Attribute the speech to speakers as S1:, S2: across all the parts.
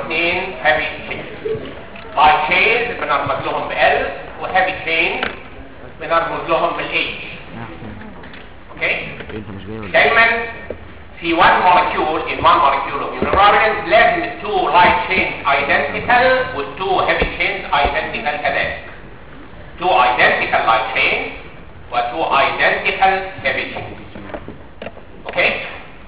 S1: واثنين هابي تشينز لايت تشينز بنرمز لهم بال وهابي تشينز بنرمز لهم بالاتش اوكي
S2: انت مش جاي ولا
S1: دايما في one molecule in one molecule of immunoglobulins لازم ال two light chains identical وال two heavy chains identical كذلك two identical light chains و two identical heavy chains اوكي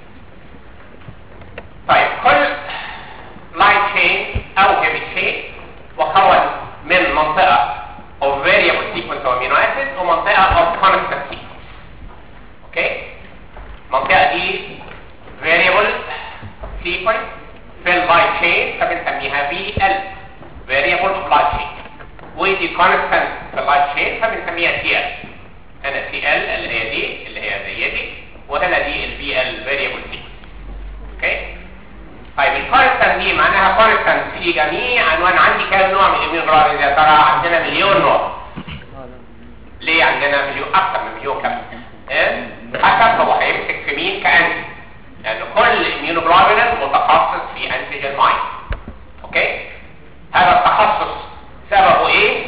S1: طيب كل light chain او heavy chain مكون من منطقة of variable sequence of amino acids ومنطقة of constant sequence اوكي المنطقة دي variable sequence في اللايت chain فبنسميها VL variable of light chain ودي constant في اللايت chain فبنسميها TL هنا TL اللي هي دي اللي هي زي دي وهنا دي ال VL variable sequence اوكي طيب الكونستانت دي معناها كونستانت في جميع انواع عندي كام نوع من الاميونوجلوبولين يا ترى عندنا مليون نوع ليه عندنا مليون اكثر من مليون كمان إيه؟ حسب هو هيمسك في مين كانتي لان كل اميونوجلوبولين متخصص في انتيجين معين اوكي هذا التخصص سببه ايه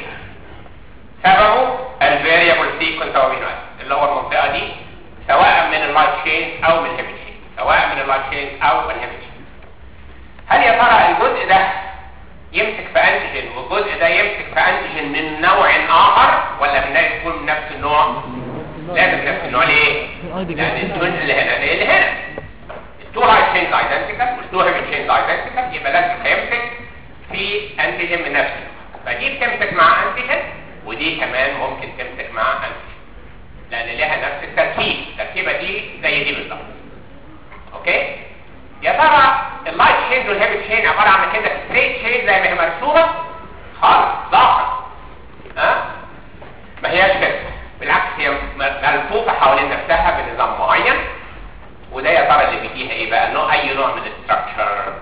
S1: سببه الفاريبل سيكونس او امينو اسيد اللي هو المنطقه دي سواء من اللايت تشين او من الهيفي تشين سواء من اللايت تشين او من الهيفي تشين هل يا ترى الجزء ده يمسك في انتيجين والجزء ده يمسك في انتيجين من نوع اخر ولا من يكون من نفس النوع لازم نفس النوع ليه لان التوينز اللي هنا زي اللي هنا التو لايت تشينز ايدنتيكال والتو هيفي تشينز ايدنتيكال يبقى لازم هيمسك في انتيجين من نفس النوع فدي بتمسك مع انتيجين ودي كمان ممكن تمسك مع انتيجين لان لها نفس التركيب التركيبه دي زي دي بالظبط اوكي يا ترى اللايت تشين والهيفي تشين عباره عن كده ستريت تشين زي ما هي مرسومه خالص اطلاقا ها ما هياش كده بالعكس هي ملفوفه حوالين نفسها بنظام معين وده يا ترى اللي بيديها ايه بقى نوع اي نوع من الاستراكشر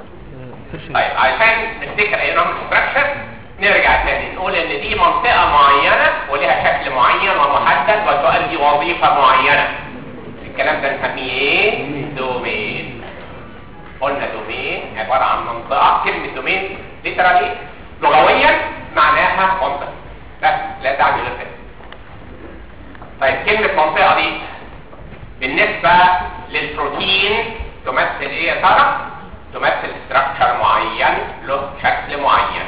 S1: طيب عشان نفتكر اي نوع من الاستراكشر نرجع تاني نقول ان دي منطقه معينه ولها شكل معين ومحدد وتؤدي وظيفه معينه الكلام ده نسميه ايه دومين قلنا دومين عباره عن منطقه كلمه دومين ليترالي لغويا معناها منطقه بس لا تعني غير كده طيب كلمه منطقه دي بالنسبه للبروتين تمثل ايه يا ترى تمثل استراكشر معين له شكل معين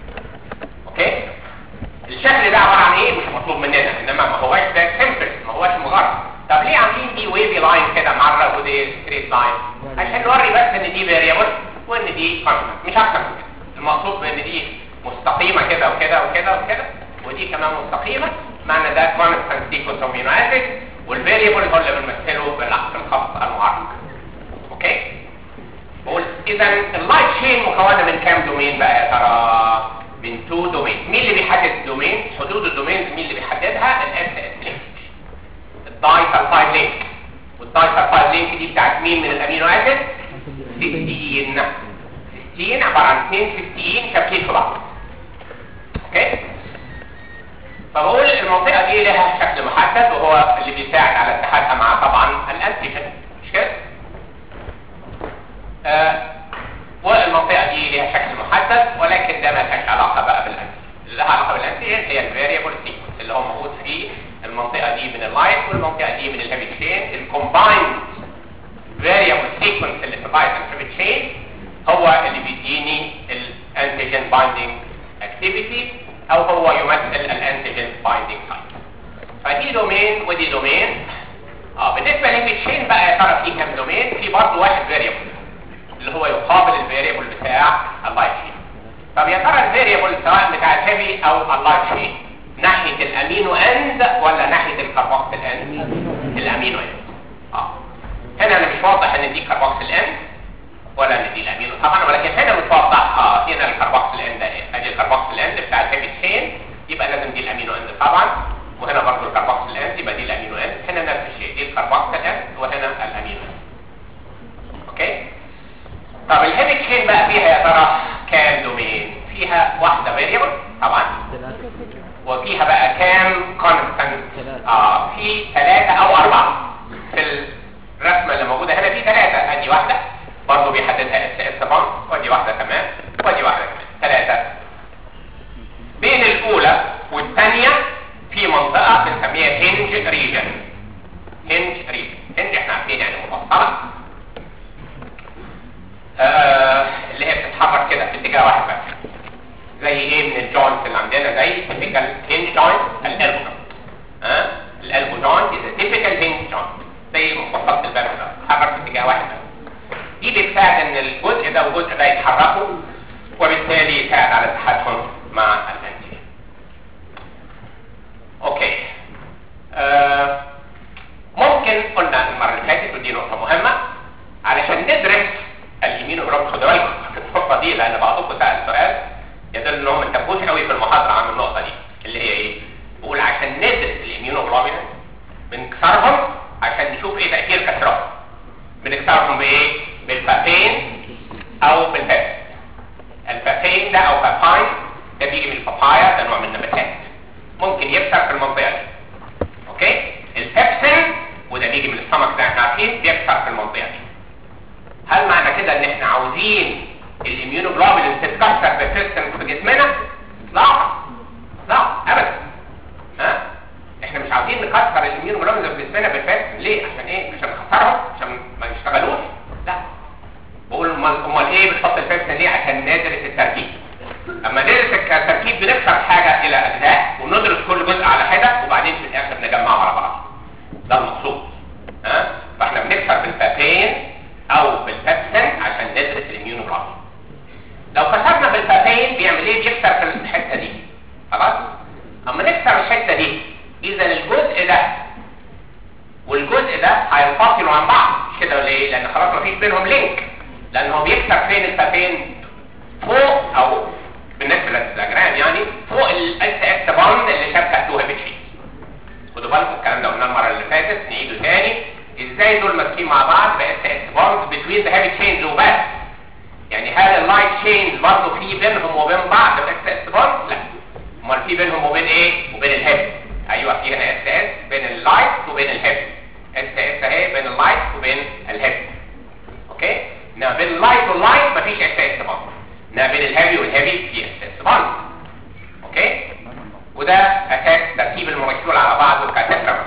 S1: اوكي الشكل ده عباره عن ايه مش مطلوب مننا انما ما هوش ده سمبل ما هوش مجرد طب ليه عاملين دي ويفي لاين كده مره ودي ستريت لاين عشان نوري بس ان دي فاريبل وان دي كونستنت مش اكتر من كده المقصود بان دي مستقيمه كده وكده وكده وكده ودي كمان مستقيمه معنى ده كونستنت سيكونس امينو اسيد والفاريبل هو اللي بنمثله بالعقد الخاص المعرض اوكي بقول اذا اللايت تشين مكونه من كام دومين بقى يا ترى من تو دومين مين اللي بيحدد الدومين حدود الدومين مين اللي بيحددها الاس اس لينك الداي سلفايد لينك والداي سلفايد لينك دي بتاعت مين من الامينو اسيد 60 60 عباره عن 2 60 شابكين في بعض اوكي فبقول المنطقه دي لها شكل محدد وهو اللي بيساعد على اتحادها مع طبعا الانتيجين مش كده آه والمنطقه دي لها شكل محدد ولكن ده ما لهاش علاقه بقى بالانتيجين اللي لها علاقه بالانتيجين هي الفاريبل سيكونس اللي هو موجود في المنطقه دي من اللايت والمنطقه دي من الهيفي تشين الكومبايند فاريبل سيكونس اللي في اللايت والهيفي تشين هو اللي بيديني الانتيجين بايندينج اكتيفيتي او هو يمثل الانتيجين بايندينج سايت فدي دومين ودي دومين اه بالنسبه للهيفي تشين بقى يا ترى في كام دومين في برضه واحد فاريبل اللي هو يقابل الفاريبل بتاع اللايت تشين طب يا ترى الفاريبل سواء بتاع الهيفي او اللايت تشين ناحيه الامينو اند ولا ناحيه الكربوكسيل اند الامينو اند اه هنا انا مش واضح ان دي كربوكسيل اند ولا ان دي الامينو طبعا ولكن هنا متوضح اه هنا الكربوكسيل اند اهي ادي الكربوكسيل اند بتاع الهيفي تشين يبقى لازم دي الامينو اند طبعا وهنا برضه الكربوكسيل اند يبقى دي الامينو اند هنا نفس الشيء دي الكربوكسيل اند وهنا الامينو اند اوكي طب الهيفي تشين بقى فيها يا ترى كام دومين فيها واحده فاريبل طبعا وفيها بقى كام كونستانت اه في ثلاثة او اربعة في الرسمة اللي موجودة هنا في ثلاثة ادي واحدة برضه بيحددها اس اس بوند ودي ودي واحده كمان ودي واحده كمان ثلاثه بين الاولى والثانيه في منطقه بنسميها هنج ريجن هنج ريجن هنج احنا عارفين يعني مفصله آه اللي هي بتتحرك كده في اتجاه واحد بس زي ايه من الجوينتس اللي عندنا زي typical hinge joint الالبو ها الالبو joint is a typical hinge joint زي مفصلة الباب ده بتتحرك في اتجاه واحد بس دي بتساعد ان الجزء ده والجزء ده يتحركوا وبالتالي يساعد على اتحادهم مع الانتيجين اوكي آه ممكن قلنا المره اللي فاتت ودي نقطه مهمه علشان ندرس الاميونوجرام خدوا بالكم في النقطه دي لان بعضكم سال سؤال يدل ان هم ما انتبهوش قوي في المحاضره عن النقطه دي اللي هي ايه؟ بقول عشان ندرس الاميونوجلوبولين بنكسرهم عشان نشوف ايه تاثير كسرهم بنكسرهم بايه؟ بالبابين او بالبيبس البابين ده او باباين ده بيجي من البابايا ده نوع من النباتات ممكن يكسر في المنطقه دي اوكي البيبسين وده بيجي من السمك ده احنا عارفين بيكسر في المنطقه دي هل معنى كده ان احنا عاوزين الاميونوجلوبولين تتكسر بفيستن في جسمنا لا لا ابدا ها احنا مش عاوزين نكسر الاميونوجلوبولين في جسمنا بالفيستن ليه عشان ايه عشان نخسرهم عشان ما يشتغلوش لا بقول امال امال ايه بتحط الفيستن ليه عشان ندرس التركيب اما ندرس التركيب بنكسر حاجه الى اجزاء وندرس كل جزء على حده وبعدين في الاخر نجمعه على بعض ده المقصود ها فاحنا بنكسر بالبابين او بالبيبسين عشان ندرس الاميونوجلوبولين لو كسرنا بالبابين بيعمل ايه بيكسر في الحته دي خلاص اما نكسر الحته دي اذا الجزء ده والجزء ده هينفصلوا عن بعض مش كده ولا ايه لان خلاص مفيش بينهم لينك لان هو بيكسر فين البابين فوق او بالنسبه للدياجرام يعني فوق الاس اس بوند اللي شابكه تو هيبت شيت خدوا بالكم الكلام ده قلناه المره اللي فاتت نعيده تاني ازاي دول ماسكين مع بعض باس اس بوند بتوين ذا هيبت تشينز وبس يعني هل اللايت تشينز برضه في بينهم وبين بعض الاس اس بوند لا امال في بينهم وبين ايه وبين الهيب ايوه في هنا اس اس بين اللايت وبين الهيب اس اس اهي بين اللايت وبين الهيب اوكي انما بين اللايت واللايت مفيش اس اس بوند انما بين الهيفي والهيفي في اس اس بوند اوكي وده اساس تركيب المولكيول على بعضه كتترا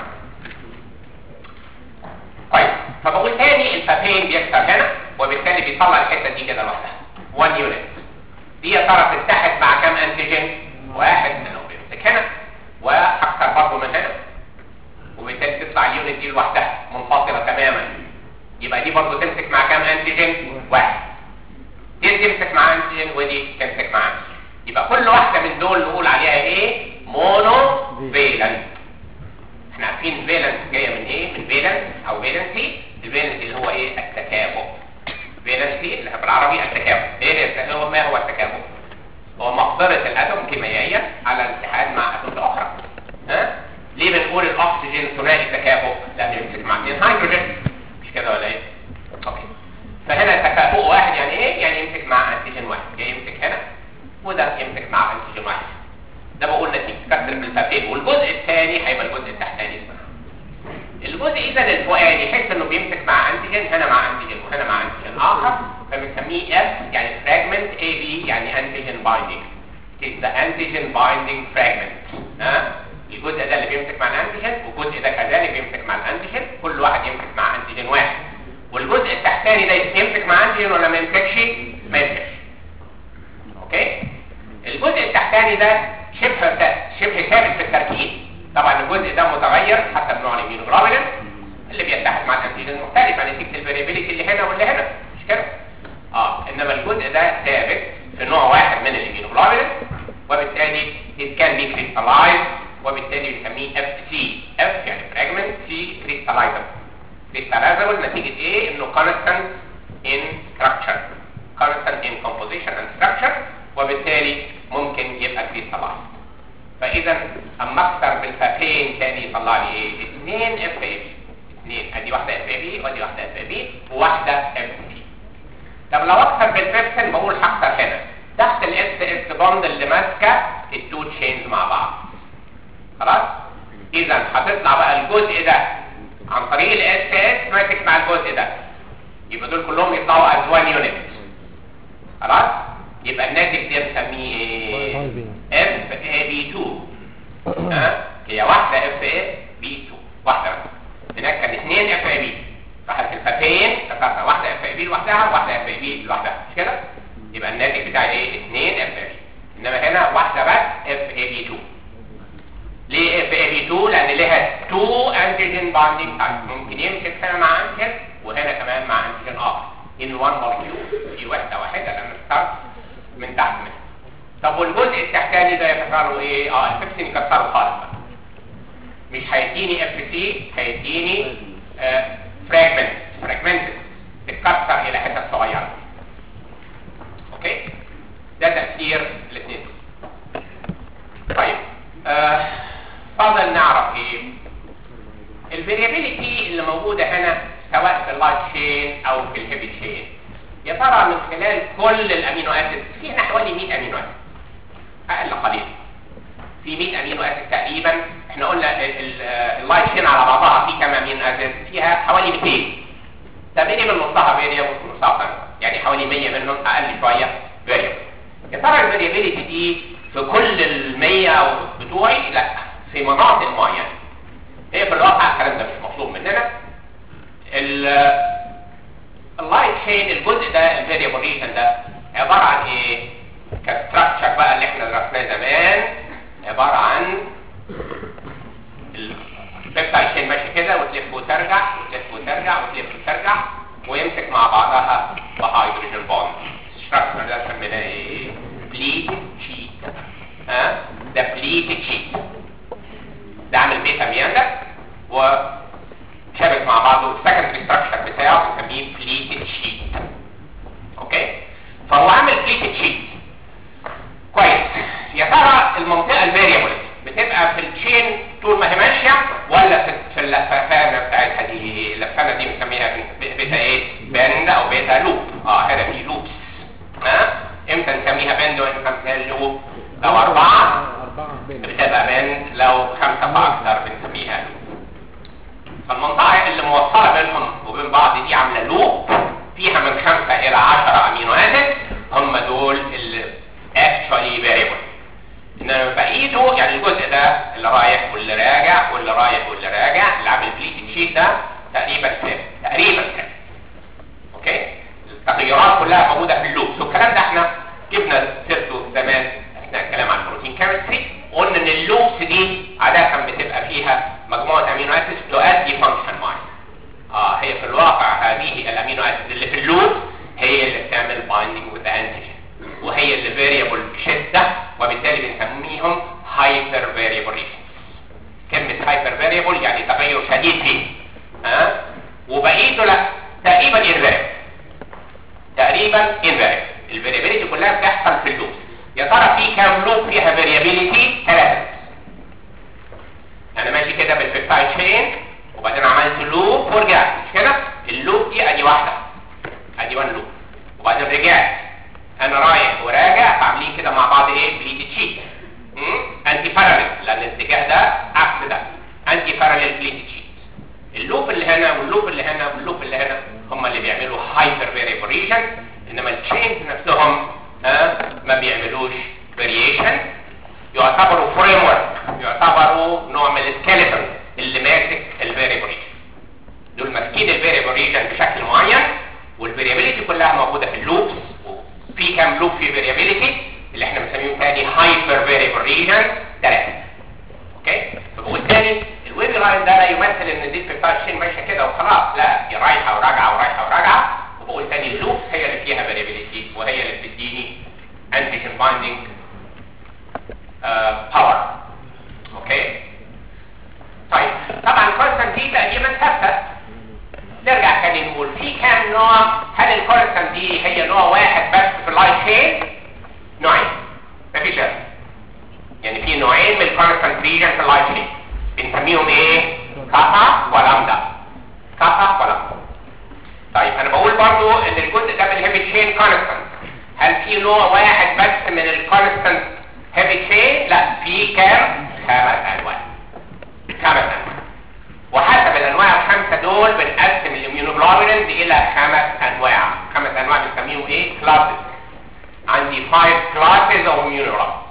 S1: طيب فبقول تاني البابين بيكسر هنا وبالتالي بيطلع الحته دي كده لوحدها 1 يونت دي يا ترى بتتحد مع كام انتيجين واحد منهم بيمسك هنا وهكسر برضه من هنا وبالتالي تطلع اليونت دي لوحدها منفصله تماما يبقى دي برضه تمسك مع كام انتيجين واحد دي تمسك مع انتيجين ودي تمسك مع انتيجين يبقى كل واحده من دول نقول عليها ايه مونو فيلنت احنا عارفين فيلنس جايه من ايه من فيلنس او فيلنسي الفيلنسي اللي هو ايه التكافؤ فيلنسي اللي بالعربي التكافؤ ايه هو ما هو التكافؤ هو مقدرة الاتوم كيميائيا على الاتحاد مع اتوم اخرى ها ليه بنقول الاكسجين ثنائي التكافؤ لانه يمسك مع اثنين هيدروجين مش كده ولا ايه اوكي فهنا تكافؤ واحد يعني ايه يعني يمسك مع انتيجين واحد جاي يمسك هنا وده يمسك مع انتيجين واحد ده بقول نتيجه كسر بالبابين والجزء الثاني هيبقى الجزء التحتاني الجزء اذا الفوقاني يحس انه بيمسك مع انتيجين هنا مع انتيجين وهنا مع انتيجين اخر فبنسميه اف يعني فراجمنت اي بي يعني انتيجين بايندينج is the antigen binding fragment ها الجزء ده اللي بيمسك مع الانتيجين والجزء ده كذلك بيمسك مع الانتيجين كل واحد يمسك مع انتيجين واحد والجزء التحتاني ده يمسك مع انتيجين ولا ما يمسكش ما يمسكش اوكي الجزء التحتاني ده شبه شبه ثابت في التركيب طبعا الجزء ده متغير حسب نوع الاميونوجلوبولين اللي بيتحد مع الانتيجين مختلفه نتيجه الفاريبيليتي اللي هنا واللي هنا مش كده اه انما الجزء ده ثابت في نوع واحد من الاميونوجلوبولين وبالتالي it can be crystallized وبالتالي بنسميه اف سي اف يعني فراجمنت سي كريستالايزر كريستالايزر نتيجه ايه انه constant in structure constant in composition and structure وبالتالي ممكن يبقى crystallized فاذا اما اكسر بالفابين تاني يطلع لي ايه اثنين اف اي بي اثنين ادي واحده اف اي بي وادي واحده اف اي بي وواحده اف بي طب لو اكسر بالبيبسين بقول هكسر هنا تحت الاس اس بوند اللي ماسكه التو تشينز مع بعض خلاص اذا هتطلع بقى الجزء ده عن طريق الاس اس ماسك مع الجزء ده يبقى دول كلهم يطلعوا از 1 يونت خلاص يبقى الناتج ده بنسميه ايه
S2: Five
S1: اف اي بي 2 ها هي واحده اف اي بي 2 واحده بس هناك كان اثنين اف اي بي راحت الفتين كسرتها واحده اف اي بي لوحدها واحده اف اي بي لوحدها مش كده يبقى الناتج بتاعي ايه اثنين اف اي بي انما هنا واحده بس اف اي بي 2 ليه اف اي بي 2 لان لها 2 انتيجين بايندينج تايب ممكن يمسك هنا مع انتيجين وهنا كمان مع انتيجين اخر ان 1 مولكيول في وحده واحده لان ستارت من تحت منها طب والجزء التحتاني ده يكسره ايه اه الفيكسين يكسره خالص بقى مش هيديني اف سي هيديني فراجمنت فراجمنت تتكسر الى حتت صغيره اوكي ده تاثير الاثنين طيب آه فضل نعرف ايه الفاريابيليتي اللي موجوده هنا سواء في اللايت شين او في الهيفي شين يا ترى من خلال كل الامينو اسيد في هنا حوالي 100 امينو اسيد اقل قليل في 100 امينو اسيد تقريبا احنا قلنا ال- ال- اللايت شين على بعضها في كام امينو اسيد فيها حوالي 200 تقريبا نصها فاريبل ونصها فاريبل يعني حوالي 100 منهم اقل شويه فاريبل يا ترى الفاريبيليتي دي في كل ال 100 بتوعي لا في مناطق معينه هي في الواقع الكلام ده مش مطلوب مننا ال- اللايت شين الجزء ده الفاريبل ريجن ده عباره عن ايه كستراكشر بقى اللي احنا درسناه زمان عباره عن البيبتايد شين ماشي كده وتلف وترجع وتلف وترجع وتلف وترجع ويمسك مع بعضها بهيدروجين بوند الستراكشر ده سميناه ايه بليت شيت ها ده بليت شيت ده عامل بيتا مياندا وشابك مع بعضه السكندري ستراكشر بتاعه بنسميه بليتد شيت اوكي فهو عامل بليتد شيت كويس يا ترى المنطقه الفاريبل بتبقى في التشين طول ما هي ماشيه ولا في في اللفافانه بتاعتها دي اللفانه دي بنسميها ب- بيتا ايه بند او بيتا لوب اه هنا في لوبس ها امتى نسميها بند وامتى نسميها لوب لو اربعه
S2: أربعة بين
S1: بتبقى بند لو خمسه فاكثر بنسميها لوب فالمنطقه اللي موصله بينهم وبين بعض دي عامله لوب فيها من خمسه الى 10 امينو اسيد هم دول اللي actually variable انما بقيته يعني الجزء ده اللي رايح واللي راجع واللي رايح واللي راجع اللي عامل بليتنج شيت ده تقريبا كام تقريبا كام اوكي التغيرات كلها موجوده في اللوبس والكلام ده احنا جبنا سيرته زمان اثناء الكلام عن البروتين كيمستري قلنا ان اللوبس دي عاده بتبقى فيها مجموعه امينو اسيد تؤدي فانكشن معين اه هي في الواقع هذه الامينو اسيد اللي في اللوب هي اللي بتعمل بايندينج وذ انتيجين وهي اللي فاريبل بشده وبالتالي بنسميهم هايبر فاريبل كلمه هايبر فاريبل يعني تغير شديد فيه ها آه؟ وبقيته لا تقريبا انفاريبل تقريبا انفاريبل الفاريبيليتي كلها بتحصل في اللوب يا ترى في كام لوب فيها فاريبيليتي ثلاثه انا ماشي كده بالبيبتايد شين وبعدين عملت لوب ورجعت مش كده اللوب دي ادي واحده ادي وان لوب وبعدين رجعت انا رايح وراجع فعاملين كده مع بعض ايه بليد شيت انتي باراليل لان الاتجاه ده عكس ده انتي باراليل بليد شيت اللوب اللي هنا واللوب اللي هنا واللوب اللي هنا هم اللي بيعملوا هايبر فاريبريشن انما التشينز نفسهم آه ما بيعملوش فاريشن يعتبروا فريم ورك يعتبروا نوع من السكيلتون اللي ماسك الفاريبريشن دول ماسكين الفاريبريشن بشكل معين والفاريابيليتي كلها موجوده في اللوبس وفي كام لوب في فاريابيليتي اللي احنا بنسميهم تاني هايبر فاريبل ريجن ثلاثه اوكي فبقول تاني الويب لاين ده لا يمثل ان دي بتاع شين ماشيه كده وخلاص لا دي رايحه وراجعه ورايحه وراجعه وبقول تاني اللوبس هي اللي فيها فاريابيليتي وهي اللي بتديني انتيجين بايندينج باور اوكي طيب طبعا الكونستانت دي تقريبا ثابته نرجع تاني نقول في كام نوع هل الكونستانت دي هي نوع واحد بس في اللايت شين نوعين مفيش غير يعني في نوعين من الكونستانت ريجن في اللايت شين بنسميهم ايه كابا ولامدا كابا ولامدا طيب انا بقول برضو ان الجزء ده من الهيفي تشين كونستانت هل في نوع واحد بس من الكونستانت هيفي تشين لا في كام خمس انواع خمس انواع وحسب الانواع الخمسه دول بنقسم الاميونوجلوبولينز الى خمس انواع خمس انواع بنسميهم ايه كلاسز five classes of immunoblots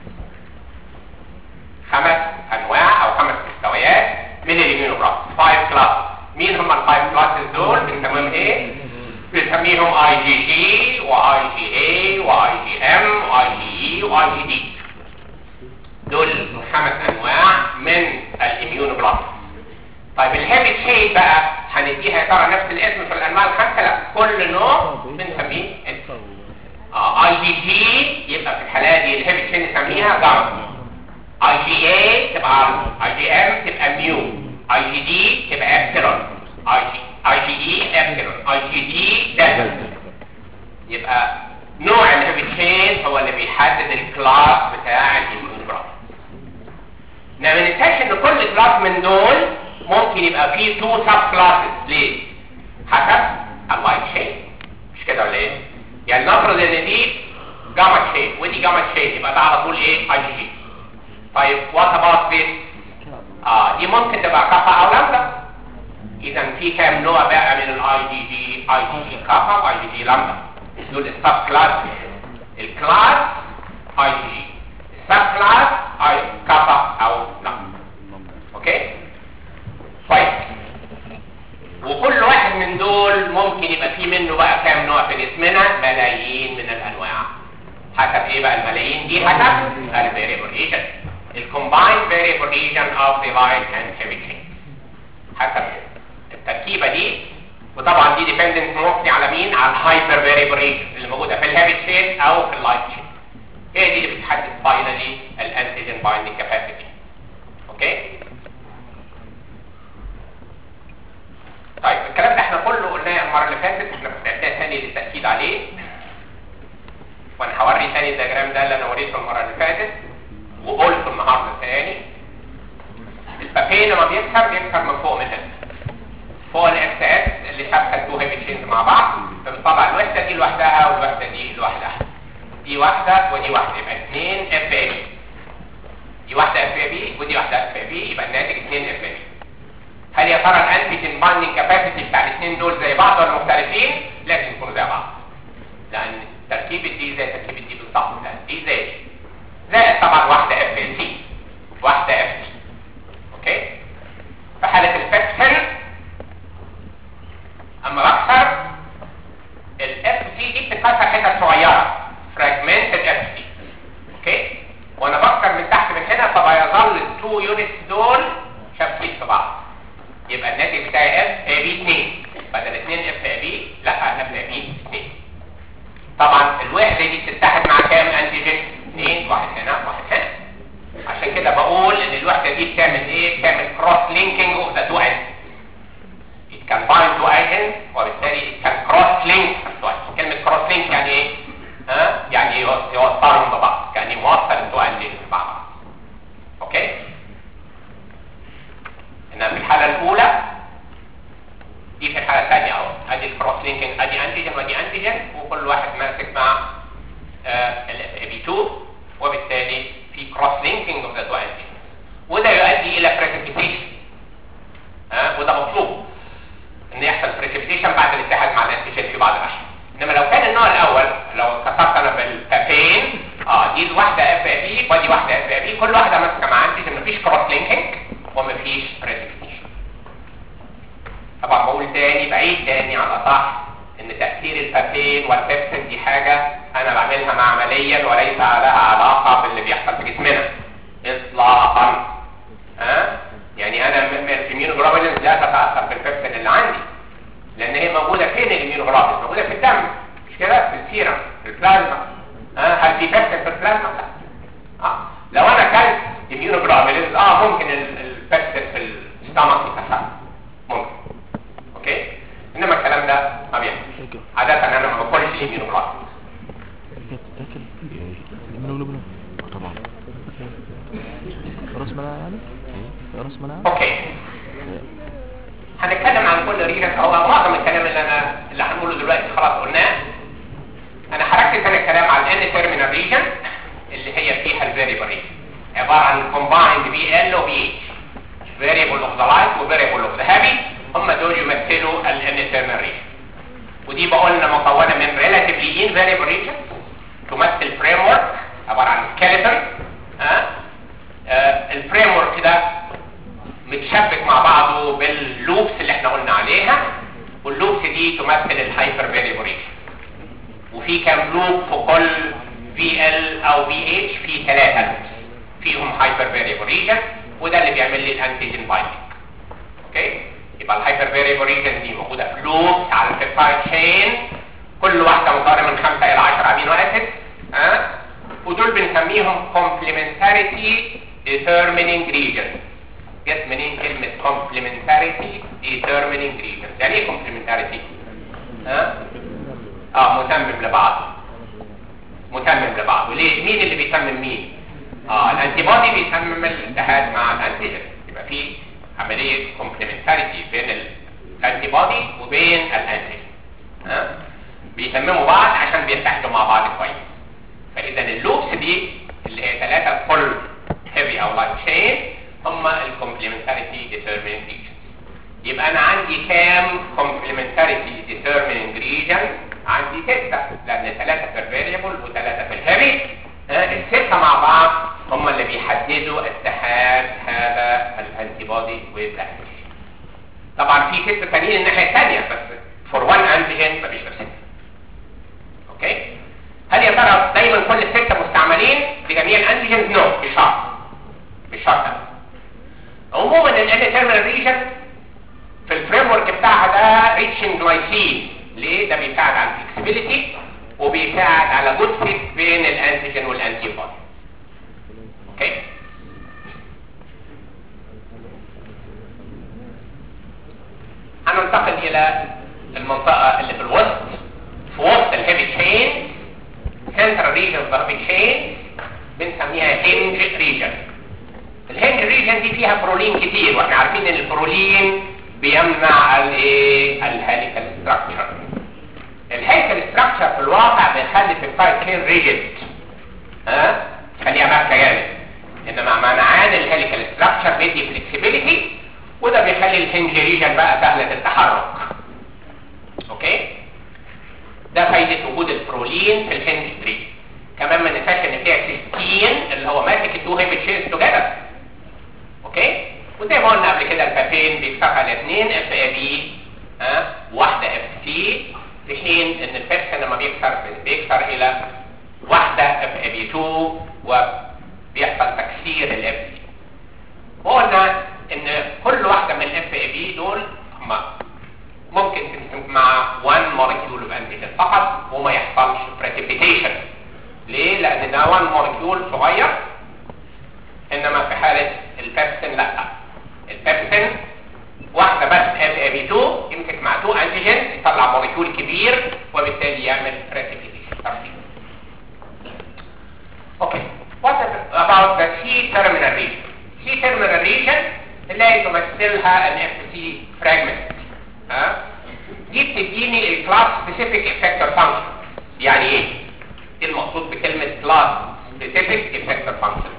S1: خمس انواع او خمس مستويات من الاميونوبلاست five classes مين هم الفايف كلاسز دول بنسميهم ايه بنسميهم اي جي جي واي جي اي واي جي ام واي جي اي واي جي دي دول خمس انواع من الاميونوبلاست طيب الهيبي تشين بقى هنديها يا ترى نفس الاسم في الانواع الخمسه لا كل نوع بنسميه اسم اي جي جي يبقى في الحاله دي الهيبي تشين نسميها جاما اي جي اي تبقى اي جي ام تبقى ميو اي جي دي تبقى ابسلون اي جي اي جي اي ابسلون اي جي دي دلتا يبقى نوع الهيبي تشين هو اللي بيحدد الكلاس بتاع الاميونوبلاست ما ننساش ان كل كلاس من دول ممكن يبقى فيه تو سب كلاسز ليه حسب الوايت شين مش كده ولا ايه يعني نفرض ان دي جاما شين ودي جاما شين يبقى ده على طول ايه اي جي جي طيب وات اباوت ذس اه دي ممكن تبقى كافا او لامدا اذا في كام نوع بقى من الاي جي جي اي جي جي كافا واي جي جي لامدا دول السب كلاس الكلاس اي جي جي السب كلاس اي كافا او لامدا اوكي طيب وكل واحد من دول ممكن يبقى فيه منه بقى كام نوع في جسمنا ملايين من الانواع حسب ايه بقى الملايين دي حسب الفاريبل ايجنت الكومبايند فاريبل ايجنت اوف ذا لايت اند هيفي تشين حسب التركيبه دي وطبعا دي ديبندنت موستلي على مين على الهايبر فاريبل ايجنت اللي موجوده في الهيفي تشين او في اللايت تشين هي دي اللي بتحدد فاينلي الانتيجين بايندينج كاباسيتي اوكي طيب الكلام ده احنا كله قلناه المره اللي فاتت احنا بنعيدها تاني للتاكيد عليه وانا هوري تاني الدياجرام ده اللي انا وريته المره اللي فاتت وقلته النهارده تاني البابين لما بيكسر بيكسر من فوق من هنا فوق الاكس اس اللي شابكه التو هيفي تشينز مع بعض فبتطلع الوحده دي لوحدها والوحده دي لوحدها دي واحده ودي واحده يبقى اثنين اف اي بي دي واحده اف اي بي ودي واحده اف اي بي يبقى الناتج اثنين اف اي بي هل يا ترى الانتيجين بايندينج كاباسيتي بتاع الاثنين دول زي بعض ولا مختلفين؟ لازم يكونوا زي بعض لان تركيبه دي زي تركيبه دي بالظبط لا دي زي دي زائد طبعا واحده اف سي واحده اف سي اوكي في حاله الفكسن اما بكسر الاف سي دي بتتكسر حتت صغيره فراجمنت اف سي اوكي وانا بكسر من تحت من هنا فبيظل التو يونتس دول شابكين في بعض يبقى الناتج بتاعي اف اي بي 2 بدل 2 اف اي بي لا اف اي بي 2 طبعا الوحده دي بتتحد مع كام انتيجين 2 واحد هنا واحد هنا عشان كده بقول ان الوحده دي بتعمل ايه بتعمل كروس لينكينج اوف ذا تو ends it can bind to agents وبالتالي it can cross link كلمه cross link يعني ايه ها يعني يوصلهم ببعض يعني موصل التو ends ببعض اوكي انما في الحاله الاولى دي في الحاله الثانيه اهو ادي الكروس لينكينج ادي انتيجين وادي انتيجين وكل واحد ماسك مع الاف بي 2 وبالتالي في كروس لينكينج اوف ذا تو انتيجين وده يؤدي الى بريسبيتيشن ها وده مطلوب ان يحصل بريسبيتيشن بعد الاتحاد مع الانتيجين في بعض الاحيان انما لو كان النوع الاول لو كسرت انا بالبابين اه دي واحده اف بي ودي واحده اف بي كل واحده ماسكه مع انتيجين مفيش كروس لينكينج ومفيش بريسبيتيشن طبعا بقول تاني بعيد تاني على صح ان تاثير البابين والبيبسين دي حاجه انا بعملها معمليا وليس لها علاقه باللي بيحصل في جسمنا اطلاقا ها يعني انا الاميونوجلوبولينز لا تتاثر بالبيبسين اللي عندي لان هي موجوده فين الاميونوجلوبولينز موجوده في الدم مش كده في السيرم في البلازما ها هل في بيبسين في البلازما لا اه لو انا اكلت اميونوجلوبولينز اه ممكن البيبسين في الستامك يتاثر ممكن اوكي انما الكلام ده ما بيحصلش عاده انا ما باكلش اميونوجلوبولينز
S2: تاكل المنوجلوبولين طبعا راس مناعة يعني راس مناعة
S1: اوكي هنتكلم عن كل ريجن او معظم الكلام اللي انا اللي هنقوله دلوقتي خلاص قلناه انا هركز انا الكلام على الان تيرمينال ريجن اللي هي فيها الفاريبل ريجن عباره عن كومبايند بي ال وبي اتش فاريبل اوف ذا لايت وفاريبل اوف ذا هابي هم دول يمثلوا الان تيرمينال ريجن ودي بقولنا مكونه من ريلاتيفلي ان فاريبل ريجن تمثل فريم ورك عباره عن سكيلتون ها آه الفريم ورك ده متشبك مع بعضه باللوبس اللي احنا قلنا عليها واللوبس دي تمثل الهايبر فاريبوريشن وفي كام لوب في كل في ال او في اتش في ثلاثه لوبس فيهم هايبر فاريبوريشن وده اللي بيعمل لي الانتيجين بايندينج اوكي يبقى الهايبر فاريبوريشن دي موجوده في لوبس على البيبتايد تشين كل واحده مقارنه من 5 الى 10 امينو اسيد ها ودول بنسميهم complementarity determining regions جت منين كلمة complementarity determining regions يعني ايه complementarity ها اه متمم لبعض متمم لبعض وليه مين اللي بيتمم مين اه الانتي بودي بيتمم الاتحاد مع الانتيجين يبقى في عملية complementarity بين الانتي بودي وبين الانتيجين ها بيتمموا بعض عشان بيتحدوا مع بعض كويس فاذا اللوبس دي اللي هي ثلاثة فول هيفي او لايت تشين هم الكومبلمنتاريتي ديترميننج ريجنز يبقى انا عندي كام كومبلمنتاريتي ديترميننج ريجن عندي ستة لان ثلاثة في الفاريبل وثلاثة في الهيفي الستة مع بعض هم اللي بيحددوا اتحاد هذا الانتي بودي والانتيجين طبعا في ستة ثانيين الناحية الثانية بس فور وان انتيجين مفيش غير ستة اوكي هل يا ترى دايما كل الستة مستعملين لجميع الانتيجنز نو no. مش شرط مش شرط عموما الان تيرمينال ريجن في الفريم ورك بتاعها ده ريتشنج جلايسين ليه ده بيساعد على الفلكسبيليتي وبيساعد على جود فيت بين الانتيجين والانتي بودي اوكي هننتقل الى المنطقه اللي في الوسط في وسط الهيفي تشين سنترال ريجن اوف ذا تشين بنسميها هنج ريجن الهنج ريجن دي فيها برولين كتير واحنا عارفين ان البرولين بيمنع الايه الهاليكال ستراكشر الهاليكال ستراكشر في الواقع بيخلي البيبتايد تشين ريجيد ها خليها ماسكه جامد انما منعان الهاليكال ستراكشر بيدي فلكسبيليتي وده بيخلي الهنج ريجن بقى سهله التحرك اوكي ده فايدة وجود البرولين في الهنج تري كمان ما ننساش ان فيها سيستين اللي هو ماسك التو هيب تشينز توجذر اوكي وزي ما قلنا قبل كده البابين بيكسرها الاثنين اف اي بي ها واحده اف سي في حين ان البيبسين لما بيكسر بيكسر الى واحده اف اي بي 2 وبيحصل تكسير الاف سي وقلنا ان كل واحده من الاف اي بي دول هم ممكن تمسك مع 1 مولكيول اوف انتيجين فقط وما يحصلش بريسيبيتيشن ليه لان ده 1 مولكيول صغير انما في حاله البيبسين لا البيبسين واحده بس اف اي بي 2 يمسك مع 2 انتيجين يطلع مولكيول كبير وبالتالي يعمل بريسيبيتيشن ترشيح اوكي what about the C terminal region C terminal region اللي هي تمثلها ال FC fragment ها دي بتديني الكلاس سبيسيفيك افكتور فانكشن يعني ايه ايه المقصود بكلمه كلاس سبيسيفيك افكتور فانكشن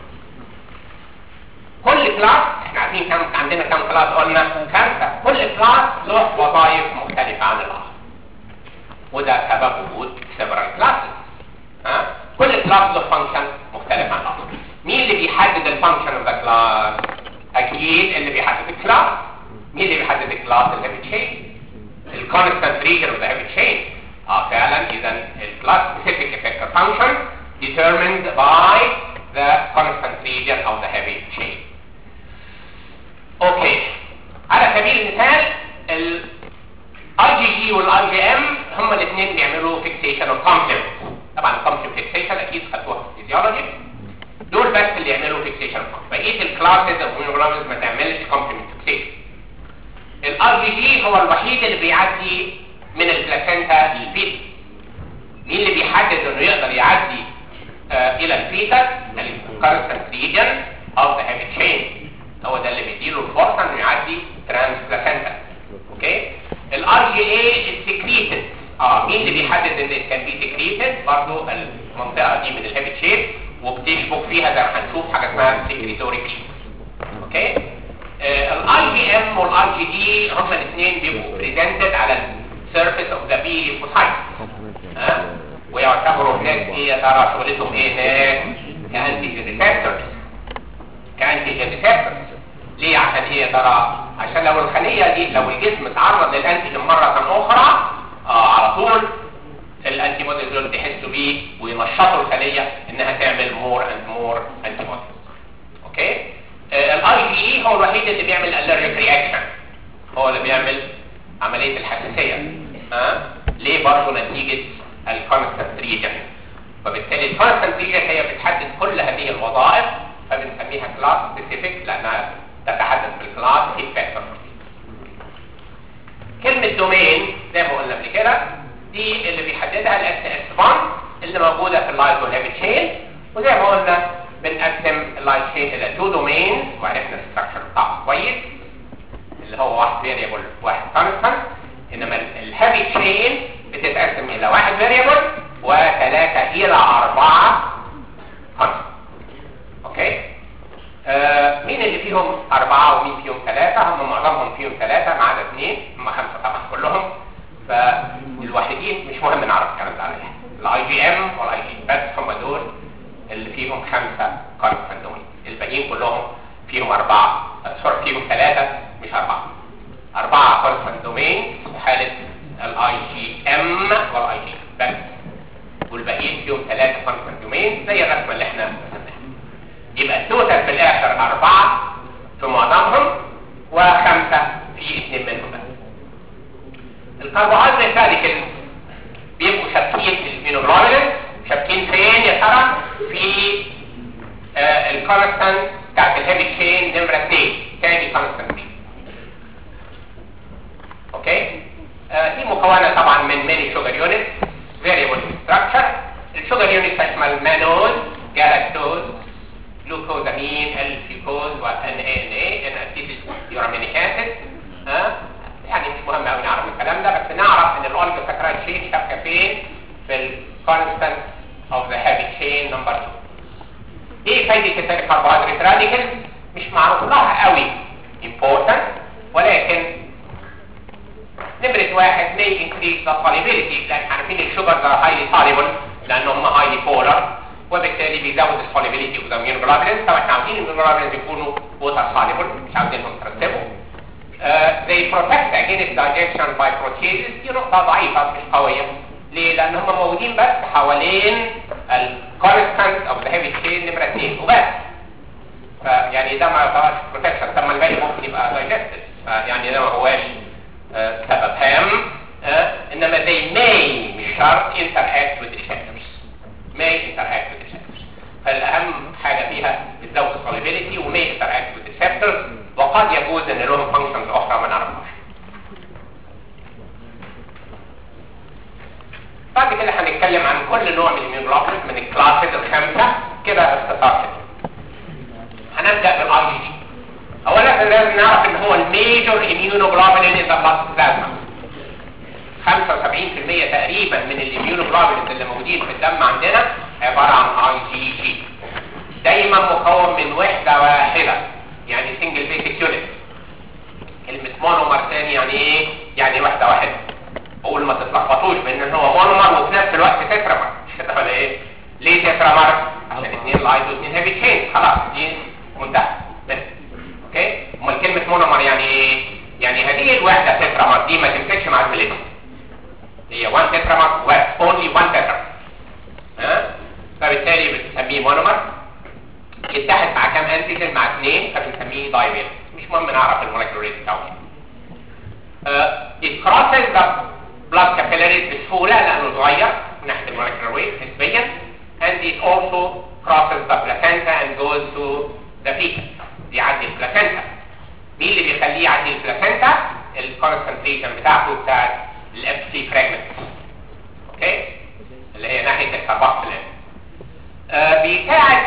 S1: كل كلاس احنا عارفين كم عندنا كم كلاس قلنا خمسه كل كلاس له وظائف مختلفه عن الاخر وده سبب وجود several classes ها كل كلاس له فانكشن مختلف عن الاخر مين اللي بيحدد الفانكشن اوف ذا كلاس اكيد اللي بيحدد الكلاس مين اللي بيحدد الكلاس الهيفي تشين الكونستانت ريجن اوف ذا هيفي تشين اه فعلا اذا الكلاس سبيسيفيك افكتور فانكشن determined by the constant region of the heavy chain اوكي على سبيل المثال ال IgG وال IgM هما الاثنين بيعملوا fixation of complement طبعا الكومبلمنت fixation اكيد خدتوها في الفيزيولوجي دول بس اللي يعملوا fixation of complement بقيه الكلاسز اوف immunoglobulins ما تعملش complement fixation الار جي جي هو الوحيد اللي بيعدي من البلاسينتا للفيتا مين اللي بيحدد انه يقدر يعدي آه الى الفيتا الكونستانت ريجن اوف ذا هيفي تشين هو ده اللي بيديله الفرصه انه يعدي ترانس بلاسينتا اوكي الار جي اي سكريتد اه مين اللي بيحدد ان كان بي سكريتد برضه المنطقه دي من الهيفي تشين وبتشبك فيها زي ما هنشوف حاجه اسمها سكريتوري اوكي الاي جي ام والار جي دي هما الاثنين بيبقوا بريزنتد على السيرفيس اوف ذا بي ليفوسايت ويعتبروا هناك ايه يا ترى شغلتهم ايه هناك كانتيجين ريسبتورز كانتيجين ريسبتورز ليه عشان ايه يا ترى عشان لو الخليه دي لو الجسم تعرض للانتيجين مره اخرى اه على طول الانتي بوديز دول بيحسوا بيه وينشطوا الخليه انها تعمل مور اند مور انتي بوديز اوكي الاي جي اي هو الوحيد اللي بيعمل الرجيك رياكشن هو اللي بيعمل عمليه الحساسيه ها أه؟ ليه برضه نتيجه الكونستنت ريجن وبالتالي الكونستنت ريجن هي بتحدد كل هذه الوظائف فبنسميها كلاس سبيسيفيك لانها تتحدث بالكلاس افكتور كلمه دومين زي ما قلنا قبل كده دي اللي بيحددها الاس اس 1 اللي موجوده في اللايت والهيفي تشين وزي ما قلنا بنقسم اللايت تشين الى تو دومينز وعرفنا الستراكشر بتاعه كويس اللي هو واحد فيريبل واحد كونستنت انما الهيفي تشين بتتقسم الى واحد فيريبل وثلاثه الى اربعه كونستنت اوكي آه مين اللي فيهم اربعه ومين فيهم ثلاثه هم معظمهم فيهم ثلاثه ما عدا اثنين هم خمسه طبعا كلهم فالوحيدين مش مهم نعرف الكلام ده عليها الاي جي ام والاي جي بس هم دول اللي فيهم خمسه كونستنت دومين الباقيين كلهم فيهم اربعه سوري فيهم ثلاثه مش اربعه اربعه كونستنت دومين في حاله الاي جي ام والاي جي بس والباقيين فيهم ثلاثه كونستنت دومين زي الرسمه اللي احنا رسمناها يبقى التوتال في الاخر اربعه في معظمهم وخمسه في اثنين منهم بس الكربوهيدرات راديكال بيبقوا شابكين في المينوجلوبولين شابكين فين يا ترى في آه الكونستانت بتاعت الهيفي تشين نمره 2 تاني كونستانت دي اوكي آه دي مكونه طبعا من ميني شوجر يونت فيريبل ستراكشر الشوجر يونت تشمل مانوز جالاكتوز جلوكوزامين الفيكوز وان اي ان اي ان اسيتيل يورامينيك اسيد ها يعني مش مهم قوي نعرف الكلام ده بس نعرف ان الاوليجو ساكرايد تشين شابكه فين في الكونستانت اوف ذا هيفي تشين نمبر 2 ايه فايده الكربوهيدرات راديكال مش معروف لها قوي important ولكن نمرة واحد may increase the solubility لان عارفين الشوجر ده highly soluble لان هم highly polar وبالتالي بيزود السوليبيليتي اوف ذا immunoglobulins طبعا احنا عاوزين الاميونوجلوبولينز يكونوا ووتر soluble مش عاوزينهم يترسبوا Uh, they protect against digestion by proteases دي نقطة ضعيفة مش قوية ليه؟ لأن هم موجودين بس حوالين الكونستانت أو ذا هيفي تشين نمرة 2 وبس فيعني ده ما يعتبرش بروتكشن طب ما الباقي ممكن يبقى دايجستد يعني ده ما هواش uh, سبب هام uh, إنما they may مش شرط interact with receptors may interact with receptors فالأهم حاجة فيها بتزود السوليبيليتي ومay interact with receptors وقد يجوز ان لهم فانكشنز اخرى ما نعرفهاش بعد كده هنتكلم عن كل نوع من الاميونوجلوبولين من الكلاسز الخمسه كده باختصار كده هنبدا بالاي جي جي اولا لازم نعرف ان هو الميجور اميونوجلوبولين ان ذا بلاد بلازما 75% تقريبا من الاميونوجلوبولين اللي موجودين في الدم عندنا عباره عن اي جي جي دايما مكون من وحده واحده يعني سنجل بيسك يونت كلمة مونومر تاني يعني ايه؟ يعني واحدة واحدة اقول ما تتلخبطوش بان هو مونومر وفي نفس الوقت تترامر مش كده ولا ايه؟ ليه تترامر؟ عشان اثنين لايت واثنين هيفي تشين خلاص دي منتهى بس اوكي؟ امال كلمة مونومر يعني ايه؟ يعني هذه الوحدة تترامر دي ما تمسكش مع الفليت هي 1 تترامر بس اونلي 1 تترامر ها؟ فبالتالي بتسميه مونومر يتحد مع كام انتيجين مع اثنين فبنسميه دايبيل مش مهم نعرف المولكيولر ريت بتاعه uh, it crosses the blood capillaries بسهولة لأنه صغير من ناحية المولكيولر ويت نسبيا and it also crosses the placenta and goes to the fetus يعدي البلاسنتا مين اللي بيخليه يعدي البلاسنتا الكونسنتريشن بتاعته بتاعت الاف سي فراجمنت اوكي اللي هي ناحية الكربوكسيل uh, بيساعد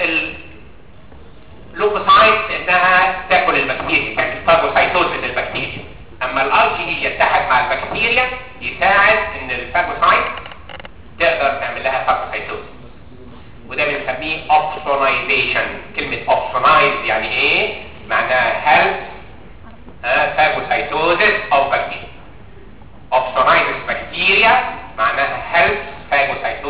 S1: اللوكوسايت انها تاكل البكتيريا تعمل فاجوسايتوزيس للبكتيريا اما الار جي دي يتحد مع البكتيريا يساعد ان الفاجوسايت تقدر تعمل لها فاجوسايتوزيس وده بنسميه اوبسونايزيشن كلمه اوبسونايز يعني ايه معناها هيلث فاجوسايتوزيس او بكتيريا اوبسونايزس بكتيريا معناها هيلث فاجوسايتوزيس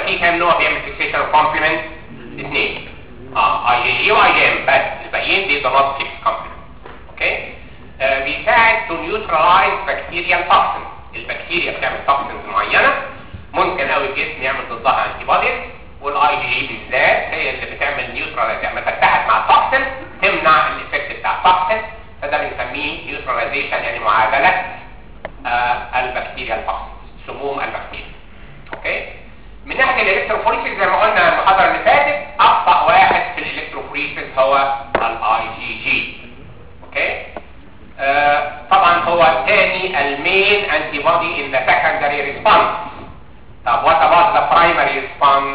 S1: في كام نوع بيعمل فيكسيشن اوف كومبلمنت اثنين اه اي جي واي جي ام بس الباقيين دي نوت فيكس كومبلمنت اوكي آه بيساعد تو نيوترلايز بكتيريال توكسين البكتيريا بتعمل توكسينز معينه ممكن قوي الجسم يعمل ضدها انتي بوديز والاي جي بالذات هي اللي بتعمل نيوتراليز لما تتحد مع التوكسين تمنع الايفكت بتاع التوكسين فده بنسميه نيوتراليزيشن يعني معادله آه البكتيريا التوكسين سموم البكتيريا اوكي من ناحيه الالكتروفوريسيس زي ما قلنا المحاضره اللي فاتت ابطا واحد في الالكتروفوريسيس هو الاي جي جي اوكي آه طبعا هو الثاني المين انتي بودي ان ذا سكندري ريسبونس طب وات اباوت ذا برايمري ريسبونس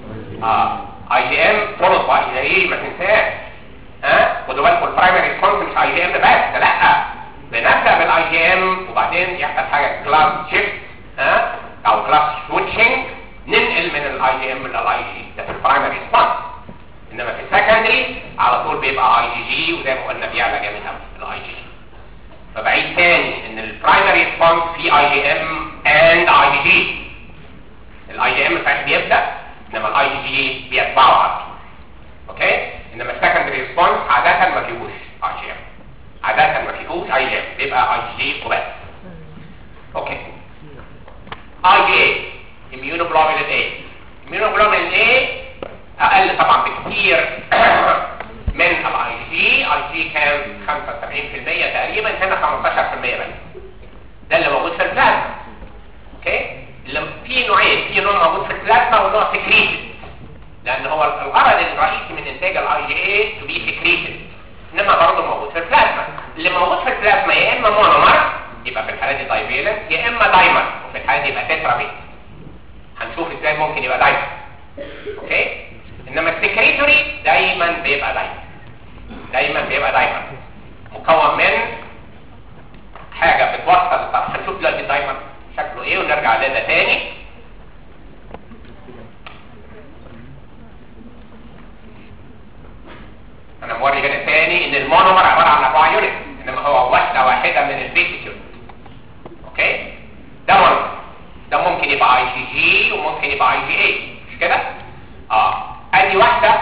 S1: اي جي ام فولود باي ده ايه ما تنساش ها خدوا بالكم البرايمري ريسبونس مش اي جي ام بس ده لا بنبدا بالاي جي ام وبعدين يحصل حاجه كلاس شيفت ها او كلاس سويتشنج ننقل من الاي جي ام للاي جي ده في البرايمري ريسبونس انما في السكندري على طول بيبقى اي جي جي وزي ما قلنا بيعلى جامد قوي الاي جي فبعيد تاني ان البرايمري ريسبونس في اي جي ام اند اي جي الاي جي ام صحيح بيبدا انما الاي جي جي بيتبعه على طول اوكي انما السكندري ريسبونس عاده ما فيهوش اي جي ام عاده ما فيهوش اي جي ام بيبقى اي جي جي وبس اوكي اي جي اي immunoglobulin A immunoglobulin A اقل طبعا بكتير من الاي جي اي جي كان 75% تقريبا هنا 15% بس ده اللي موجود في البلازما اوكي اللي في نوعين في نوع موجود في البلازما ونوع سكريتد لان هو الغرض الرئيسي من انتاج الاي جي اي تو بي سكريتد انما برضه موجود في البلازما اللي موجود في البلازما يا اما مونومر يبقى في الحاله دي دايفيلنت يا اما دايمر وفي الحاله دي يبقى تترابيت هنشوف ازاي ممكن يبقى دايما اوكي انما السكريتوري دايما بيبقى دايما دايما بيبقى دايما مكون من حاجه بتوصل طب هنشوف دلوقتي دايما شكله ايه ونرجع لده تاني انا موري هنا تاني ان المونومر عباره عن اربعه يونت انما هو واحده واحده من البيسك يونت اوكي ده مونومر ده ممكن يبقى اي جي جي وممكن يبقى اي جي اي مش كده اه ادي واحده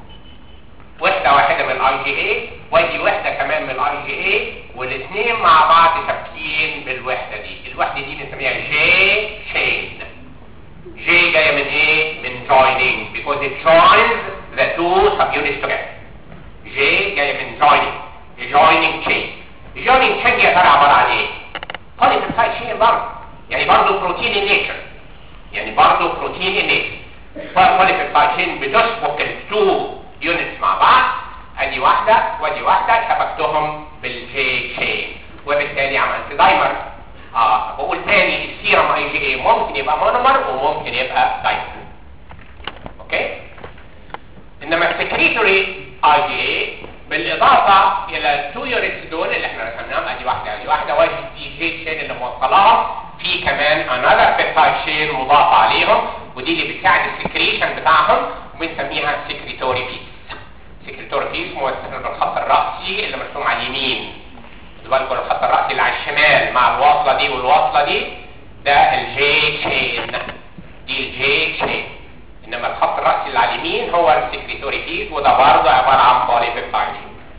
S1: وحده واحده من الاي جي اي وادي وحده كمان من الاي جي اي والاثنين مع بعض شابكين بالوحده دي الوحده دي بنسميها جي شين جي جايه من ايه من joining because it joins the two subunits together جي جايه من joining joining chain joining chain يا ترى عباره عن ايه polypeptide chain برضه يعني برضه بروتين النيتشر يعني برضه بروتين النيتشر فالبوليبيبتايد تشين بتسبق التو يونتس مع بعض ادي واحده وادي واحده شبكتهم بالجي تشين وبالتالي عملت دايمر اه بقول تاني السيرم اي جي اي ممكن يبقى مونومر وممكن يبقى دايمر اوكي انما السكريتوري اي جي اي بالاضافه الى التو يونتس دول اللي احنا رسمناهم ادي واحده ادي واحده وادي دي جي تشين اللي موصلاها في كمان another peptide chain مضاف عليهم ودي اللي بتساعد السكريشن بتاعهم وبنسميها سكريتوري بيس سكريتوري بيس موصل بالخط الرأسي اللي مرسوم على اليمين خدوا بالكم الخط الرأسي اللي على الشمال مع الواصلة دي والواصلة دي ده الجي تشين دي الجي تشين انما الخط الرأسي اللي على اليمين هو السكريتوري بيس وده برضه عبارة عن بولي بيبتايد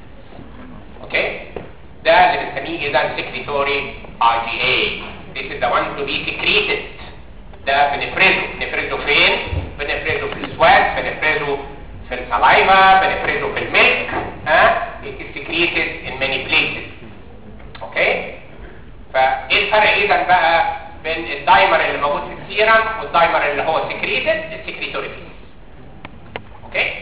S1: اوكي ده اللي بنسميه اذا سكريتوري اي جي اي This is the one to be secreted. ده بنفرزه بنفرزه فين؟ بنفرزه في السواد بنفرزه في السلايفا بنفرزه في الميلك ها it is secreted in many places اوكي فايه الفرق اذا بقى بين الدايمر اللي موجود في السيرم والدايمر اللي هو secreted السكريتوري فيه اوكي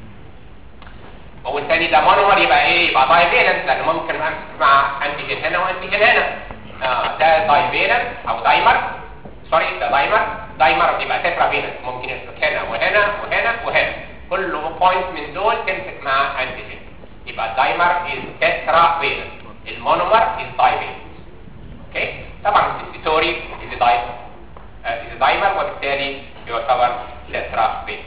S1: والتاني ده مونومر يبقى ايه يبقى دايفيلنت لان ممكن امسك مع انتيجين هنا وانتيجين هنا آه ده دايفيلنت او دايمر سوري ده دايمر دايمر بيبقى تترا فيلنت ممكن يمسك هنا وهنا وهنا وهنا كل بوينت من دول تمسك مع انتيجين يبقى الدايمر از تترا فيلنت المونومر از دايفيلنت اوكي طبعا السكريتوري از دايمر از دايمر وبالتالي يعتبر تترا فيلنت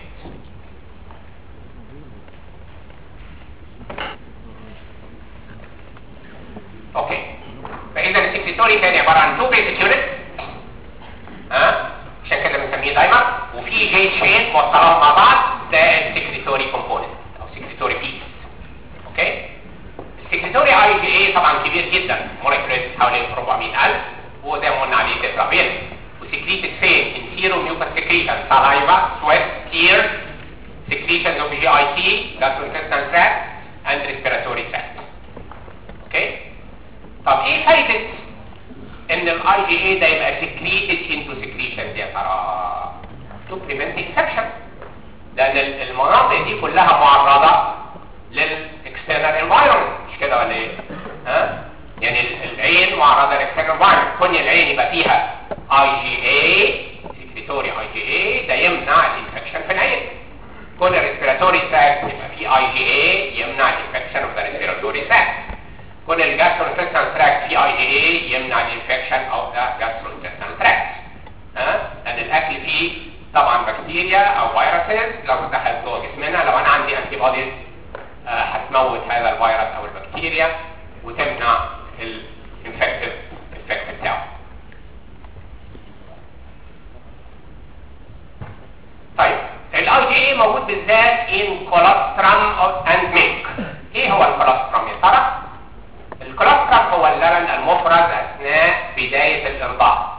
S1: اوكي فاذا السكريتوري تاني عباره عن تو بيسك يونت ها عشان كده بنسميه دايمر وفي جي تشين موصلاهم مع بعض ده السكريتوري كومبوننت او سكريتوري بيس اوكي السكريتوري اي جي اي طبعا كبير جدا مولكيولر حوالي 400000 وزي ما قلنا عليه تترابين وسكريتد فين انتيرو ميوكس سكريشن سلايفا سويت تير secretions of GIT, gastrointestinal tract, and respiratory tract. اوكي؟ طب ايه فايدة ان الاي جي اي ده يبقى secreted into secretions يا ترى؟ to prevent infection. لان ال- المناطق دي كلها معرضة للاكسترنال environment مش كده ولا ايه؟ ها؟ يعني ال- العين معرضة للاكسترنال environment كون العين يبقى فيها اي جي اي secretory اي جي اي ده يمنع الانفكشن في العين. كل الريسبيراتوري تراكت يبقى فيه اي جي اي يمنع الانفكشن اوف ذا ريسبيراتوري تراكت كل الجاستروانتستينال تراكت فيه اي جي اي يمنع الانفكشن اوف ذا جاستروانتستينال تراكت ها لان الاكل فيه طبعا بكتيريا او فيروسز لو دخلت جوه جسمنا لو انا عندي انتي بوديز هتموت هذا الفيروس او البكتيريا وتمنع الانفكتيف افكت بتاعه طيب الاي جي اي موجود بالذات ان كولوسترم اند ميلك ايه هو الكولوسترم يا ترى الكولوسترم هو اللبن المفرز اثناء بدايه الارضاع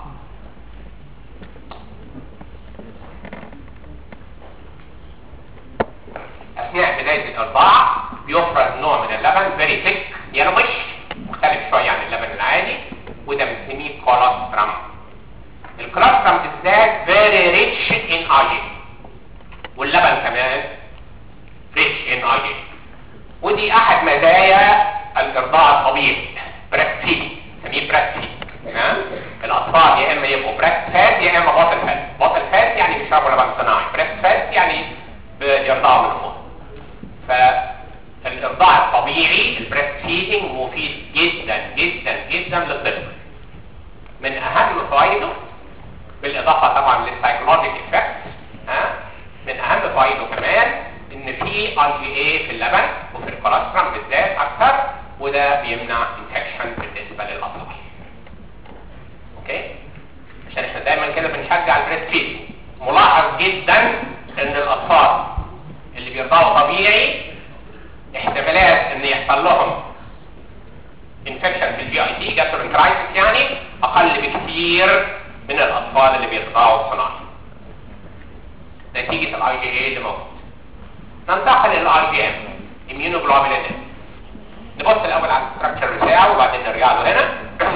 S1: اثناء بدايه الارضاع بيفرز نوع من اللبن فيري ثيك يلمش مختلف شويه عن اللبن العادي وده بنسميه كولوسترم الكولوسترم بالذات فيري ريتش ان اي واللبن كمان ريتش ان اي ودي احد مزايا الارضاع الطبيعي بريست فيد نسميه بريست فيد تمام الاطفال يا اما يبقوا بريست فات يا اما بطل فات بطل فات يعني بيشربوا لبن صناعي بريست فات يعني بيرضعوا من امهم فالارضاع الطبيعي البريست فيدنج مفيد جدا جدا جدا للطفل من اهم فوائده بالاضافه طبعا للسايكولوجيك افكت ها من اهم فوائده كمان ان في اي جي اي في اللبن وفي الكوليسترول بالذات اكثر وده بيمنع انفكشن بالنسبه للاطفال اوكي عشان احنا دايما كده بنشجع البريست فيد ملاحظ جدا ان الاطفال اللي بيرضعوا طبيعي احتمالات ان يحصل لهم انفكشن في الجي اي تي جاسترونترايتس يعني اقل بكثير من الاطفال اللي بيرضعوا صناعي نتيجة الاي جي اي اللي موجود ننتقل الى الاي جي ام immunoglobulin M. نبص الاول على الستراكشر بتاعه وبعدين نرجع له هنا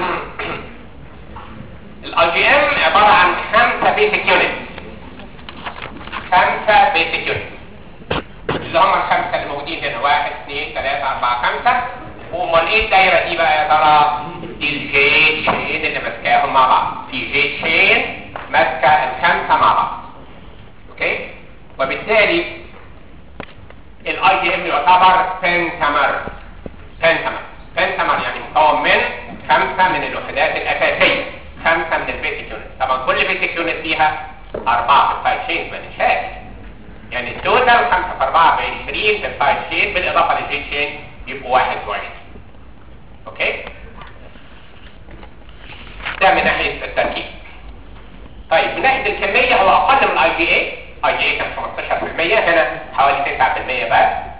S1: الاي جي ام عبارة عن خمسة بيسك يونت خمسة بيسك يونت اللي هم الخمسة اللي موجودين هنا واحد اثنين ثلاثة أربعة خمسة وامال ايه الدايرة دي بقى يا ترى دي الجي تشين اللي ماسكاهم مع بعض في جي تشين ماسكة الخمسة مع بعض اوكي وبالتالي الاي جي ام يعتبر بنتامر بنتامر بنتامر يعني مكون من خمسة من الوحدات الأساسية خمسة من البيسك يونت طبعا كل بيسك يونت فيها أربعة في الفايف شينز ما ننساش يعني التوتال 5 في 4 ب 20 في الفايف شين بالإضافة للجي شين يبقوا 21 اوكي ده من ناحية التركيب طيب من ناحية الكمية هو أقل من الاي جي اي اي جي اي كان 15% هنا حوالي 9% بس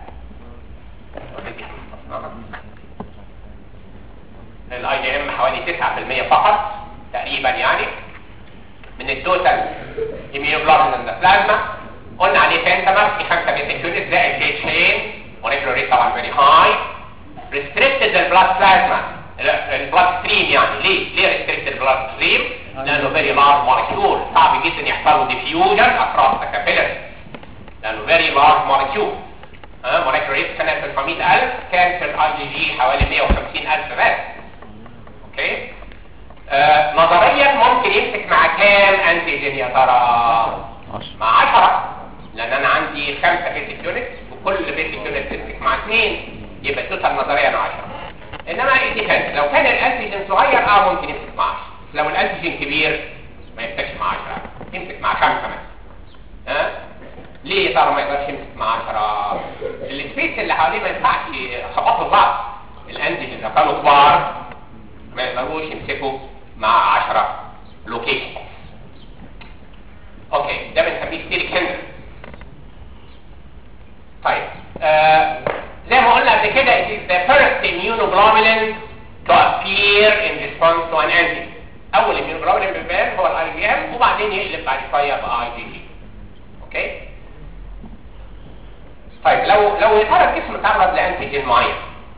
S1: الاي جي ام حوالي 9% فقط تقريبا يعني من التوتال immunoglobulin ده بلازما قلنا عليه بنتامر في 5 بيسك يونت زائد جي تشين ونيكلو ريت طبعا فيري هاي ريستريكتد البلاد بلازما البلاد ستريم يعني ليه؟ ليه ريستريكتد البلاد ستريم؟ لانه فيري لارج مولكيول صعب جدا يحصل له ديفيوجن اكروس ذا كابيلاري لانه فيري لارج مولكيول ها مولكيول ريت سنه 900000 كان في الاي جي جي حوالي 150000 بس اوكي آه نظريا ممكن يمسك مع كام انتيجين يا ترى؟
S2: عشرة
S1: مع 10 لان انا عندي خمسة بيسك يونت وكل بيسك يونت تمسك مع اثنين يبقى التوتال نظريا 10 انما ديبند لو كان الانتيجين صغير اه ممكن يمسك مع 10 لو الانتيجين كبير ما يمسكش مع 10 يمسك مع خمسة مثلا ها ليه يا ترى ما يقدرش يمسك مع 10 السبيس اللي حواليه ما ينفعش يخبطوا بعض الانتيجين لو كانوا كبار ما يقدروش يمسكوا مع 10 لوكيشن اوكي ده بنسميه ستيريك هندر لو لو يا ترى الجسم تعرض لانتيجين معين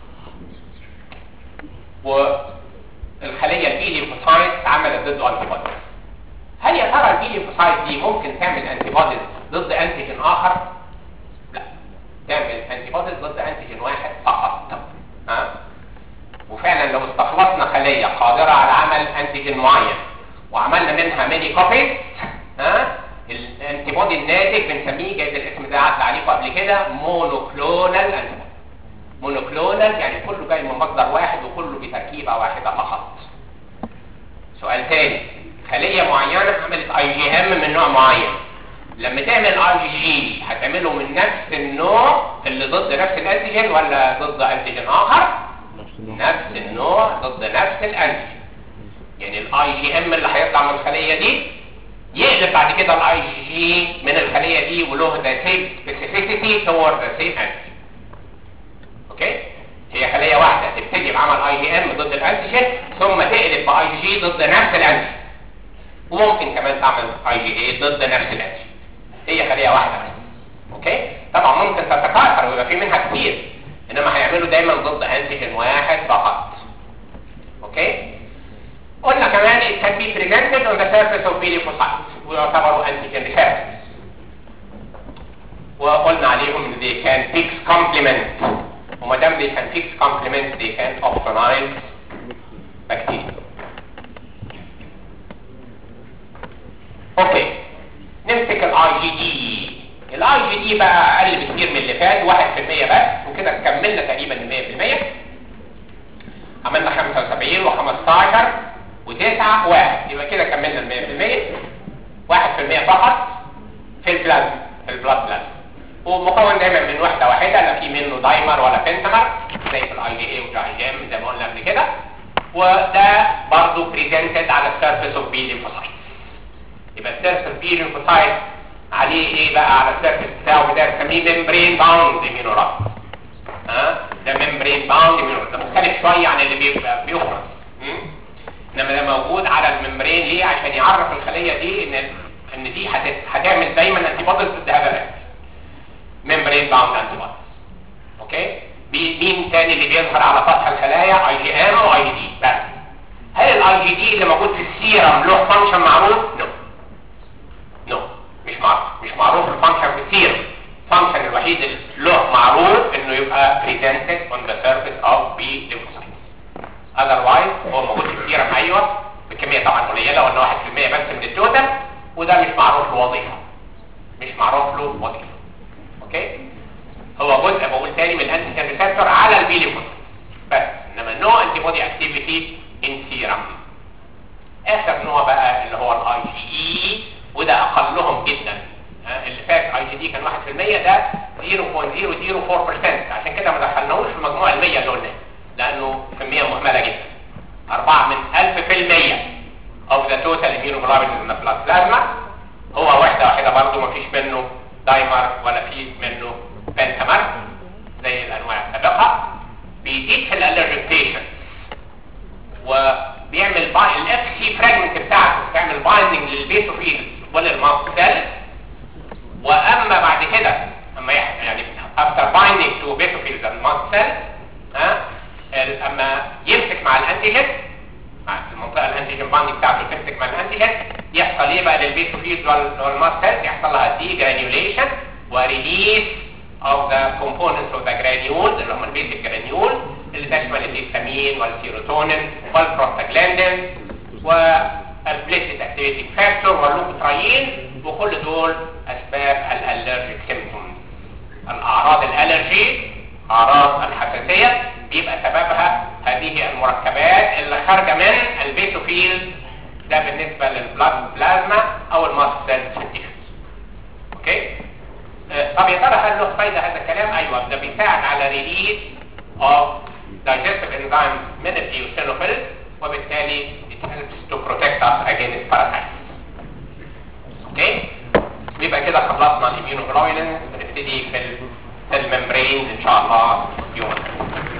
S1: والخليه البي ليوكوسايت عملت ضده انتي بوديز هل يا ترى البي ليوكوسايت دي ممكن تعمل انتي بوديز ضد انتيجين اخر؟ لا تعمل انتي بوديز ضد انتيجين واحد فقط ها وفعلا لو استخلصنا خليه قادره على عمل انتيجين معين وعملنا منها ميني كوبيز ها الانتي بودي الناتج بنسميه جايز الاسم ده عدى عليكم قبل كده مونوكلونال انتي بودي مونوكلونال يعني كله جاي من مصدر واحد وكله بتركيبه واحده فقط سؤال تاني خليه معينه عملت اي جي ام من نوع معين لما تعمل اي جي هتعمله من نفس النوع اللي ضد نفس الانتيجين ولا ضد انتيجين اخر
S2: نفس النوع
S1: نفس النوع ضد نفس الانتيجين يعني الاي جي ام اللي هيطلع من الخليه دي يقلب بعد كده الاي جي من الخليه دي وله ذا سيم سبيسيفيسيتي تورد ذا سيم انتيجين اوكي هي خليه واحده تبتدي بعمل اي جي ام ضد الانتيجين ثم تقلب باي جي ضد نفس الانتيجين وممكن كمان تعمل اي جي اي ضد نفس الانتيجين هي خليه واحده بس اوكي طبعا ممكن تتكاثر ويبقى في منها كتير انما هيعملوا دايما ضد انتيجين واحد فقط اوكي قلنا كمان it can be presented on the surface of lymphocytes ويعتبروا antigen receptors وقلنا عليهم ان they can fix complement وما دام they can fix complement they can opsonize bacteria اوكي نمسك الاي جي دي الاي جي دي بقى اقل بكتير من اللي فات 1% بس وكده كملنا تقريبا ال 100% عملنا 75 و15 و9 واحد يبقى كده كملنا ال 100% 1% فقط في البلازما في البلاد بلازما ومكون دايما من وحده واحده لا في منه دايمر ولا بنتمر زي في الاي جي اي والجي جام زي ما قلنا قبل كده وده برضه بريزنتد على السيرفيس اوف بي ليمفوسايت يبقى السيرفيس بي ليمفوسايت عليه ايه بقى على السيرفيس بتاعه ده بنسميه ممبرين باوند اميونورايت ها ده ممبرين باوند اميونورايت ده مختلف شويه عن اللي بيبقى بيفرز م? انما ده موجود على الممبرين ليه عشان يعرف الخليه دي ان ان دي هت- هتعمل دايما انتي بوديز ضد هذا الانتي ممبرين باوند انتي بوديز اوكي بي- مين تاني اللي بيظهر على سطح الخلايا اي جي ام واي دي بس هل الاي جي دي اللي موجود في السيرم له فانكشن معروف نو نو مش معروف مش معروف الفانكشن في السيرم الفانكشن الوحيد اللي له معروف انه يبقى presented on the surface of B lymphocytes otherwise هو موجود في السيرم ايوه بكميه طبعا قليله ولا 1% بس من التوتال وده مش معروف له وظيفه مش معروف له وظيفه اوكي هو جزء بقول تاني من الانتيجين ريسبتور على البي ليمفوسايت بس انما نو انتي بودي اكتيفيتي ان سيرم اخر نوع بقى اللي هو الاي جي اي وده اقلهم جدا ها، اللي فات اي جي دي كان 1% ده 0.004% عشان كده ما دخلناهوش في مجموع ال 100 اللي قلنا لانه كميه مهمله جدا 4 من 1000% of the total immunoglobulin in the blood plasma هو واحده واحده برضه ما فيش منه دايمر ولا في منه بنتمر زي الانواع السابقه بيزيد في الالرجيك بيشنت وبيعمل الاف سي فراجمنت بتاعته بيعمل بايندنج للبيسوفيل وللماست سيل واما بعد كده اما يح- يعني افتر بايندنج تو بيسوفيلز اند ماست سيل ها ال- اما يمسك مع الانتيجين مع المنطقه الانتيجين بايندنج بتاعته تمسك مع الانتيجين يحصل ايه بقى للبيسوفيلز وال- والماست سيل يحصل لها دي جرانيوليشن وريليس of the components of the granules اللي هم البيسك جرانيول اللي تشمل الهستامين والسيروتونين والبروستاجلاندين والبليتد اكتيفيتي فاكتور واللوكوترايين وكل دول اسباب الالرجيك سيمبتومز الاعراض الالرجي اعراض الحساسيه بيبقى سببها هذه المركبات اللي خارجه من البيسوفيل ده بالنسبه للبلاد بلازما او الماست سيل اوكي آه، طب يا ترى هل له فايده هذا الكلام ايوه ده بيساعد على ريليز اوف digestive enzymes من البيوسينوفيل وبالتالي it helps to protect us against parasites اوكي يبقى كده خلصنا الاميونوجلوبولين بنبتدي في ال- في الممبرين ان شاء الله يوم الخميس